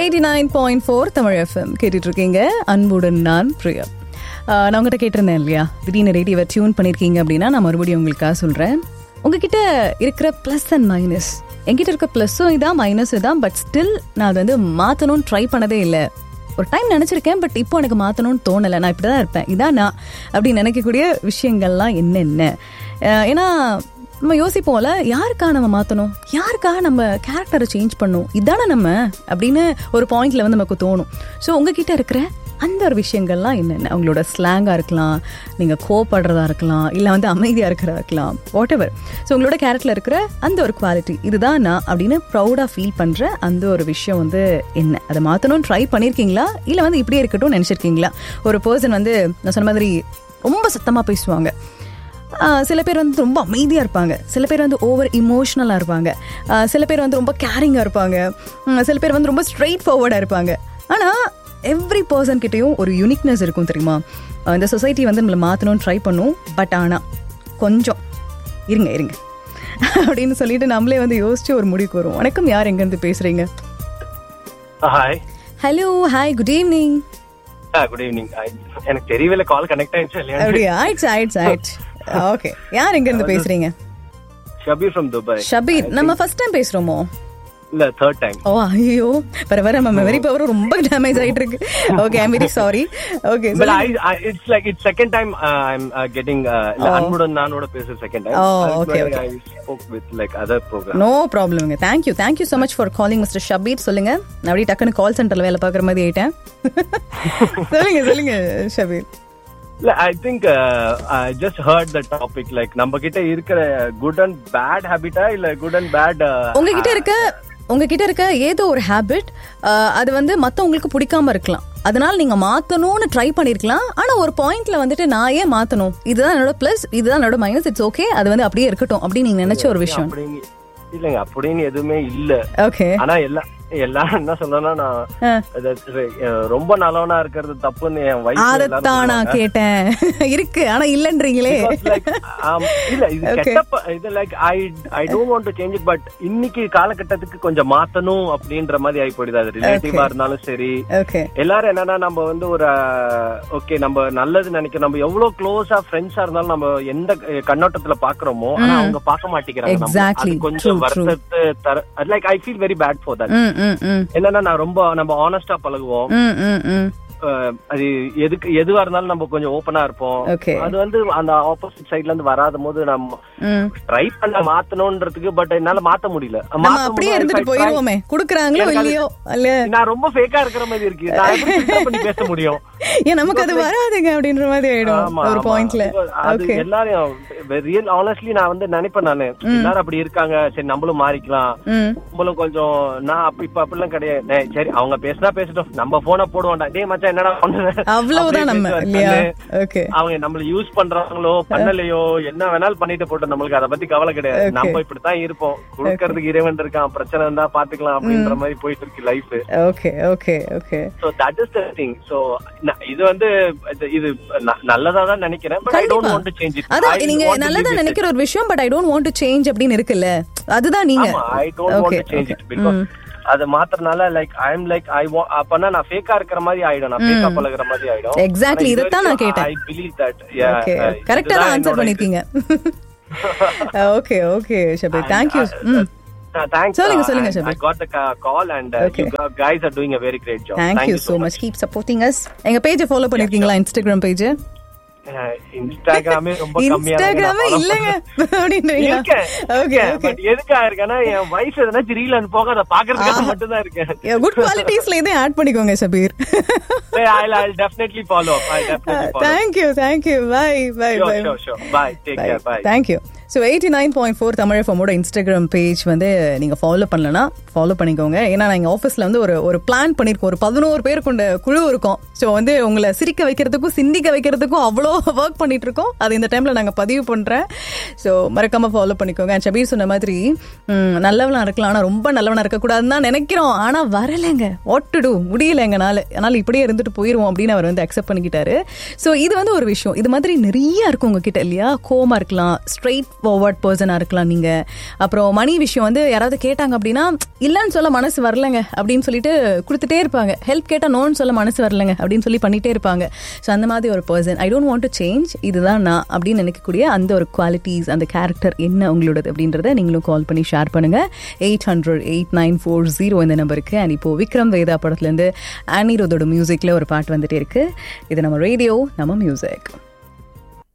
Eighty nine point four Tamil FM கேட்டுட்டு இருக்கீங்க அன்புடன் நான் பிரியா ஆஹ் நான் உங்ககிட்ட கேட்டிருந்தேன் இல்லையா திடீர்னு ரேடியோவை டியூன் பண்ணியிருக்கீங்க அப்படின்னா நான் மறுபடியும் உங்களுக்காக சொல்கிறேன் உங்ககிட்ட இருக்கிற ப்ளஸ் அண்ட் மைனஸ் என்கிட்ட இருக்க ப்ளஸ்ஸும் இதான் மைனஸும் இதான் பட் ஸ்டில் நான் அதை வந்து மாற்றணும்னு ட்ரை பண்ணதே இல்லை ஒரு டைம் நினச்சிருக்கேன் பட் இப்போ எனக்கு மாற்றணும்னு தோணலை நான் இப்படி தான் இருப்பேன் இதான் நான் அப்படின்னு நினைக்கக்கூடிய விஷயங்கள்லாம் என்னென்ன அஹ் ஏன்னா நம்ம யோசிப்போம்ல யாருக்காக நம்ம மாற்றணும் யாருக்காக நம்ம கேரக்டரை சேஞ்ச் பண்ணணும் இதானே நம்ம அப்படின்னு ஒரு பாயிண்ட்ல வந்து நமக்கு தோணும் ஸோ உங்ககிட்ட இருக்கிற அந்த ஒரு விஷயங்கள்லாம் என்னென்ன உங்களோட ஸ்லாங்காக இருக்கலாம் நீங்கள் கோவப்படுறதா இருக்கலாம் இல்லை வந்து அமைதியாக இருக்கிறதா இருக்கலாம் வாட் எவர் ஸோ உங்களோட கேரக்டரில் இருக்கிற அந்த ஒரு குவாலிட்டி இதுதான் நான் அப்படின்னு ப்ரௌடாக ஃபீல் பண்ணுற அந்த ஒரு விஷயம் வந்து என்ன அதை மாற்றணும்னு ட்ரை பண்ணியிருக்கீங்களா இல்லை வந்து இப்படியே இருக்கட்டும் நினச்சிருக்கீங்களா ஒரு பர்சன் வந்து நான் சொன்ன மாதிரி ரொம்ப சத்தமாக பேசுவாங்க ஆஹ் சில பேர் வந்து ரொம்ப அமைதியாக இருப்பாங்க சில பேர் வந்து ஓவர் இமோஷ்னலாக இருப்பாங்க ஆஹ் சில பேர் வந்து ரொம்ப கேரிங்காக இருப்பாங்க உம் சில பேர் வந்து ரொம்ப ஸ்ட்ரெயிட் ஃபார்வர்டாக இருப்பாங்க ஆனால் எவ்ரி பர்சன் கிட்டேயும் ஒரு யூனிக்னஸ் இருக்கும் தெரியுமா ஆஹ் இந்த சொசைட்டி வந்து நம்மளை மாற்றணும்னு ட்ரை பண்ணும் பட் ஆனால் கொஞ்சம் இருங்க இருங்க அப்படின்னு சொல்லிட்டு நம்மளே வந்து யோசிச்சு ஒரு முடிவுக்கு வரும் வணக்கம் யார் எங்கேருந்து பேசுறீங்க hi hello hi good evening good evening எனக்கு தெரியவில்லை கால் கனெக்ட் ஆயிடுச்சு இல்லையா அப்படியா ஆயிடுச்சு ஆயிடுச்சு ஆயிடுச்சு ஓகே யார் எங்கேருந்து பேசுறீங்க ஷபீர் ஃப்ரம் துபாய் ஷபீர் நம்ம ஃபர்ஸ்ட் டைம் பேசுறோமோ இல்ல தேர்ட் டைம் ஓ ஐயோ வர வர நம்ம மெமரி பவர் ரொம்ப டேமேஜ் ஆயிட்டு இருக்கு okay I'm very sorry okay but I it's like it's second time I'm getting அன்புடன் நானோட பேசுற second time Oh, okay, okay. I spoke with like other program no ப்ராப்ளம்ங்க thank you thank you so much for calling mister Shabeer சொல்லுங்க நான் அப்படியே டக்குன்னு கால் சென்டர்ல வேலை பார்க்குற மாதிரி ஆயிட்டேன் சொல்லுங்க சொல்லுங்க ஷபீர் இல்ல I think I just heard the topic like நம்ம கிட்ட இருக்கிற குட் அண்ட் பேட் ஹேபிட்டா இல்ல குட் அண்ட் பேட் உங்ககிட்ட இருக்க உங்ககிட்ட இருக்க ஏதோ ஒரு ஹேபிட் அது வந்து மத்தவங்களுக்கு பிடிக்காம இருக்கலாம் அதனால நீங்க மாத்தணும்னு ட்ரை பண்ணிருக்கலாம் ஆனா ஒரு பாயிண்ட்ல வந்துட்டு நான் ஏன் மாத்தணும் இதுதான் என்னோட பிளஸ் இதுதான் என்னோட மைனஸ் இட்ஸ் ஓகே அது வந்து அப்படியே இருக்கட்டும் அப்படின்னு நீங்க நினைச்ச ஒரு விஷயம் அப்படின்னு இல்லங்க அப்படின்னு எதுவுமே இல்ல ஓகே ஆனா எல்லா எல்லாரும் என்ன சொன்னா நான் அது, அஹ், ரொம்ப நல்லவனா இருக்கிறது தப்புன்னு என் வயசு அதத்தான் நான் கேட்டேன் இருக்கு ஆனா இல்லன்றீங்களே இல்ல இது கெட்ட ப- இது like I I don't want to change it but இன்னைக்கு காலகட்டத்துக்கு கொஞ்சம் மாத்தணும் அப்படின்ற மாதிரி ஆகி போயிடுது அது ரிலேட்டிவா இருந்தாலும் சரி ஓகே எல்லாரும் என்னன்னா நம்ம வந்து ஒரு ஓகே நம்ம நல்லது நினைக்கிறோம் நம்ம எவ்வளவு க்ளோஸா ஃப்ரெண்ட்ஸா இருந்தாலும் நம்ம எந்த அஹ், கண்ணோட்டத்துல பாக்குறோமோ ஆனா அவங்க பார்க்க மாட்டேங்கிறாங்க நம்ம. Exactly. அது கொஞ்சம் True, true. வருத்தத்தை தர like I feel very bad for that hmm hmm ம் என்னன்னா நான் ரொம்ப நம்ம ஆனஸ்டா பழகுவோம் ம் ம் ம் அஹ், அது எதுக்கு எதுவா இருந்தாலும் நம்ம கொஞ்சம் ஓப்பனா இருப்போம் ஓகே அது வந்து அந்த ஆப்போசிட் சைடுல இருந்து வராத போது நம்ம ம் ட்ரை பண்ண மாத்தணும்ன்றதுக்கு பட் என்னால மாத்த முடியல நம்ம மாத்த அப்படியே முடியல. இருந்துட்டு If I try- போயிருவோமே குடுக்குறாங்களோ எனக்கு அது- இல்லையோ இல்ல நான் ரொம்ப ஃபேக்கா இருக்கிற மாதிரி இருக்கு நான் எப்படி filter பண்ணி பேச முடியும் ஏன் நமக்கு அது வராதுங்க அப்படின்ற மாதிரி ஆயிடும் ஆமா, ஒரு ஆமா. பாயிண்ட்ல அது ஓகே எல்லாரும் ரியல் ஆனஸ்ட்லி நான் வந்து நினைப்பேன் நானு எல்லாரும் அப்படி இருக்காங்க சரி நம்மளும் மாறிக்கலாம் ம் நம்மளும் கொஞ்சம் நான் அப்ப இப்ப அப்படிலாம் கிடையாது டேய், சரி அவங்க பேசினா பேசட்டும் நம்ம போனை போடுவோம்டா டேய் மச்சான் என்னடா பண்ணுன? அவ்வளவுதான் நம்ம அப்படியே இல்லையா பேசுவாரு. ஓகே அவங்க நம்மள யூஸ் பண்றாங்களோ பண்ணலையோ என்ன வேணாலும் பண்ணிட்டு போட்டோம் நம்மளுக்கு அத பத்தி கவலை கிடையாது Okay. நம்ம இப்படித்தான் இருப்போம் கொடுக்கறதுக்கு இறைவன் இருக்கான் பிரச்சனை இருந்தா பாத்துக்கலாம் அப்படின்ற மாதிரி போயிட்டு இருக்கு life okay okay okay so that is the thing so இது வந்து இது- இது ந- நல்லதா தான் நினைக்கிறேன் பட் ஐ டோன்ட் கண்டிப்பா. வாண்ட் டு சேஞ்ச் இட் அதான் நீங்க நல்லதா நினைக்கிற ஒரு விஷயம் but I don't want to change அப்படின்னு இருக்குல்ல அதுதான் நீங்க ஆமா I don't want okay to change it because அது மாத்திரனால like I am like I அப்பனா நான் ஃபேக்கா இருக்கிற மாதிரி ஆயிடும் நான் ஃபேக்கா பழகுற மாதிரி ஆயிடும் Exactly, இதைத்தான் நான் கேட்டேன். ஐ பிலீவ் தட் ஓகே கரெக்டா தான் ஆன்சர் பண்ணிருக்கீங்க okay okay Shabeer thank you hmm Thanks. சொல்லுங்க, uh, சொல்லுங்க, and Shabir. I got the ca- call and uh, Okay. you gu- guys are doing a very great job. Thank you so much keep supporting us எங்க பேஜை follow பண்ணிருக்கீங்களா Instagram page Uh, இன்ஸ்டாகிராமே ரொம்ப கம்மியா இன்ஸ்டாகிராமே இல்லங்க அப்படின்றீங்களா okay okay but எதுக்காக இருக்கேன்னா என் வயசு எதனாச்சும் ரீல் அனுப்போக அதை பாக்குறதுக்காக மட்டும் தான் இருக்கேன் குட் குவாலிட்டிஸ்ல இதே ஆட் பண்ணிக்கோங்க Shabeer I'll, I'll definitely follow up. I'll definitely follow up. Thank you thank you bye bye Sure, bye sure, sure. Bye. Take care. Bye. Thank you so eighty nine point four Tamil எஃப்எம்மோட Instagram page வந்து நீங்கள் follow பண்ணலனா follow பண்ணிக்கோங்க ஏன்னா நாங்கள் ஆஃபீஸில் வந்து ஒரு ஒரு பிளான் பண்ணியிருக்கோம் ஒரு பதினோரு பேர் கொண்ட குழு இருக்கோம் ஸோ வந்து உங்களை சிரிக்க வைக்கிறதுக்கும் சிந்திக்க வைக்கிறதுக்கும் அவ்வளோ ஒர்க் பண்ணிட்டு இருக்கோம் அது இந்த டைம்ல நாங்க பதிவு பண்றேன் ஸோ மறக்காம ஃபாலோ பண்ணிக்கோங்க And ஷபீர் சொன்ன மாதிரி ம், நல்லவனா இருக்கலாம் ஆனா ரொம்ப நல்லவனா இருக்கக்கூடாதுன்னு தான் நினைக்கிறோம் ஆனா வரலைங்க வாட் டு டூ முடியல எங்கனால அதனால இப்படியே இருந்துட்டு போயிருவோம் அப்படின்னு அவர் வந்து அக்செப்ட் பண்ணிக்கிட்டாரு ஸோ இது வந்து ஒரு விஷயம் இது மாதிரி நிறைய இருக்கும் உங்ககிட்ட இல்லையா கோமா இருக்கலாம் ஸ்ட்ரெயிட் ஃபார்வர்ட் பர்சனா இருக்கலாம் நீங்க அப்புறம் மணி விஷயம் வந்து யாராவது கேட்டாங்க அப்படின்னா இல்லைன்னு சொல்ல மனசு வரலங்க அப்படின்னு சொல்லிட்டு கொடுத்துட்டே இருப்பாங்க ஹெல்ப் கேட்டா நோன்னு சொல்ல மனசு வரலங்க அப்படின்னு சொல்லி பண்ணிட்டே இருப்பாங்க ஸோ அந்த மாதிரி ஒரு person I don't want to change இதுதான் நான் அப்படின்னு நினைக்கக்கூடிய அந்த ஒரு குவாலிட்டிஸ் அந்த கேரக்டர் என்ன உங்களோடது அப்படின்றத நீங்களும் கால் பண்ணி ஷேர் பண்ணுங்க eight hundred eight nine four zero இந்த நம்பருக்கு அண்ட் இப்போ விக்ரம் வேதா படத்துலேருந்து அனிரோதோட மியூசிக்ல ஒரு பாட்டு வந்துட்டே இருக்கு இது நம்ம ரேடியோ நம்ம மியூசிக்